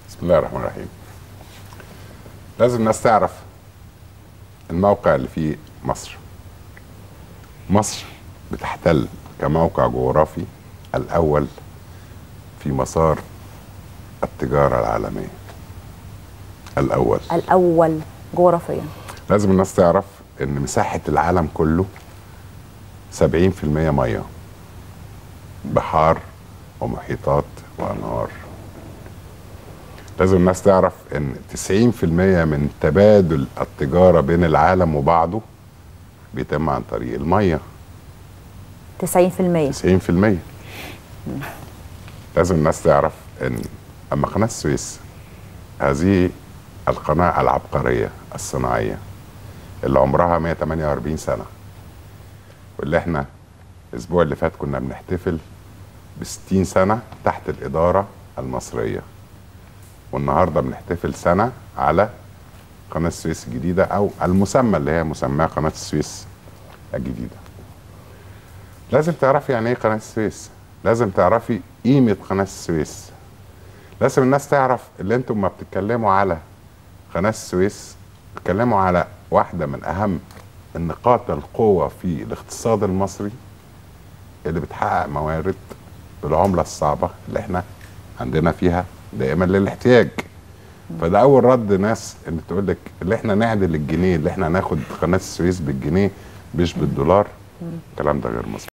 بسم الله الرحمن الرحيم لازم الناس تعرف الموقع اللي فيه مصر مصر بتحتل كموقع جغرافي الأول في مسار التجارة العالمية الأول الاول جغرافيا لازم الناس تعرف ان مساحة العالم كله 70% مية بحار ومحيطات وانهار لازم الناس تعرف ان 90% من تبادل التجارة بين العالم وبعضه بيتم عن طريق المية 90% 90% لازم الناس تعرف ان اما قناة السويس هذه القناة العبقرية الصناعية اللي عمرها 148 سنة واللي احنا الاسبوع اللي فات كنا بنحتفل ب 60 سنة تحت الإدارة المصرية والنهاردة بنحتفل سنة على قناة السويس الجديدة أو المسمى اللي هي مسماها قناة السويس الجديدة لازم تعرفي يعني ايه قناة السويس لازم تعرفي قيمة قناة السويس لازم الناس تعرف اللي انتم ما بتتكلموا على قناة السويس بتتكلموا على واحدة من أهم النقاط القوة في الاقتصاد المصري اللي بتحقق موارد بالعملة الصعبة اللي احنا عندنا فيها دائما للاحتياج فده أول رد ناس اللي تقول لك اللي احنا نعدل الجنيه اللي احنا ناخد قناة السويس بالجنيه مش بالدولار الكلام ده غير مظبوط